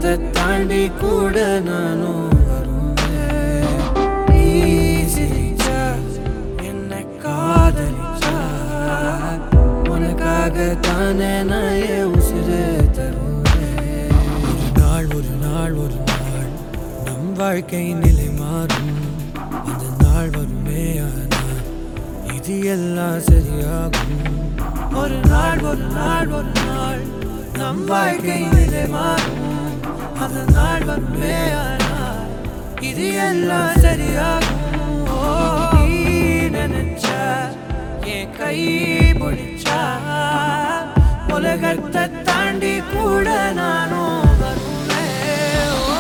உலகத்தை தாண்டி கூட நானும் வருவேன் நீ சிரிச்சா என்னை காதலிச்சா உனக்காக தானே நான் என் உசுறு தருவேன் ஒரு நாள் ஒரு நாள் ஒரு நாள் நம் வாழ்க்கை நிலை மாறும் அந்த நாள் வருமே ஆனால் இது எல்லாம் சரியாகும் ஒரு நாள் ஒரு நாள் ஒரு நாள் நம் வாழ்க்கை நிலை மாறும் அந்த நாள் வருமே ஆனால் இது எல்லாம் சரியாகும் ஓ, நீ நினைச்சா என் கை பிடிச்சா உலகத்தை தாண்டி கூட நானும் வருவேன் ஓ.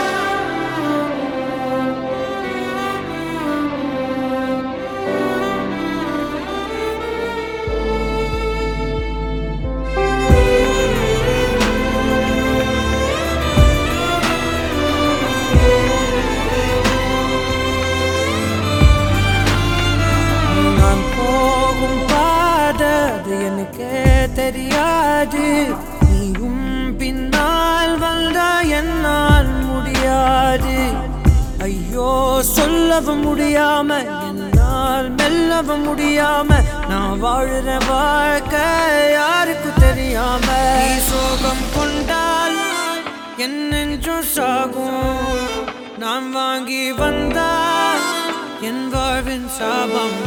நான் போகும் பாதை அது எனக்கே தெரியாது நீயும் பின்னால் வந்தா என்னால் முடியாது ஐயோ சொல்லவும் முடியாம என்னால் மெல்லவும் முடியாம நான் வாழுற வாழ்க்கை யாருக்கு தெரியாம நீ சோகம் கொண்டால் என் நெஞ்சும் சாகும் நான் வாங்கி வந்தால் என் வாழ்வின் சாபம்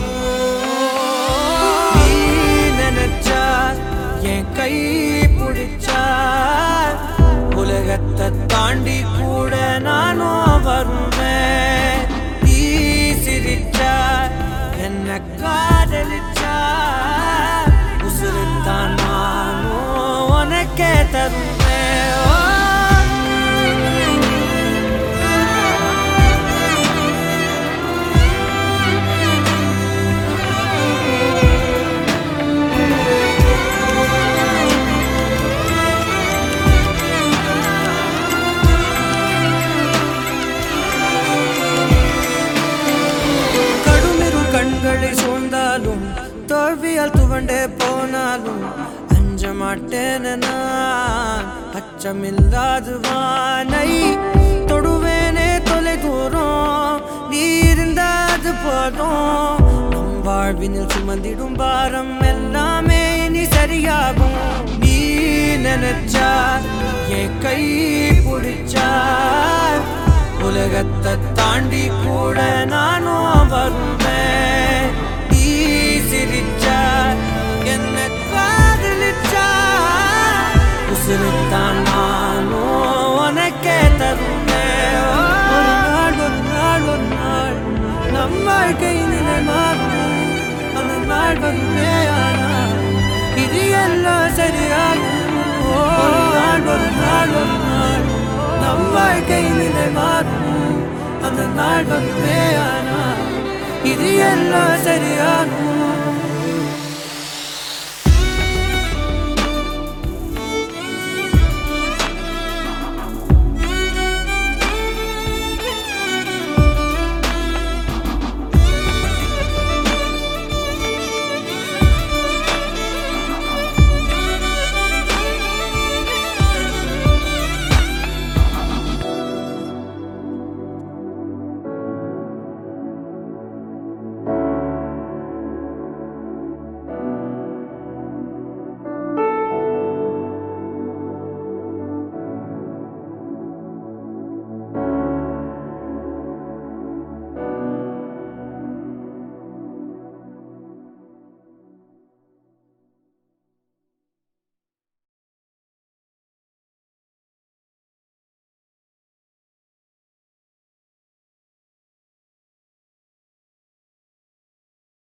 நீ நினைச்சா என் கை பிடிச்சா உலகத்தை தாண்டி கூட நானும் வருவேன் நீ சிரிச்சா என்ன காதலிச்சா உசுருத்தான் நானும் உனக்கே தருவேன் ஓ. கடுமிரு கண்களை சூழ்ந்தாலும் தோல்வியால் துவண்டே போனாலும் அஞ்ச மாட்டேன் நான் அச்சமில்லாது வானை தொடுவேனே தொலை தூரம் நீ இருந்தாது போதும் நம் வாழ்வினில் சுமந்திடும் பாரம் எல்லாமே நீ சரியாகும் நீ நினைச்சா என் கை பிடிச்சா உலகத்தை தாண்டி கூட நானும் வருவேன் நீ சிரிச்சா என்ன காதலிச்சா உசுருத்தான் நானும் உனக்கே தருவேன் ஒரு நாள் ஒரு நாள் ஒரு நாள் நம் வாழ்க்கை நிலை மாறும் அந்த நாள் வருமே ஆனால் இது எல்லாம் சரியாகும் ஒரு நாள் ஒரு நாள் ஒரு நாள் நம் வாழ்க்கை நிலை மாறும் அந்த நாள் வருமே ஆனால் இது எல்லாம் சரியாகும்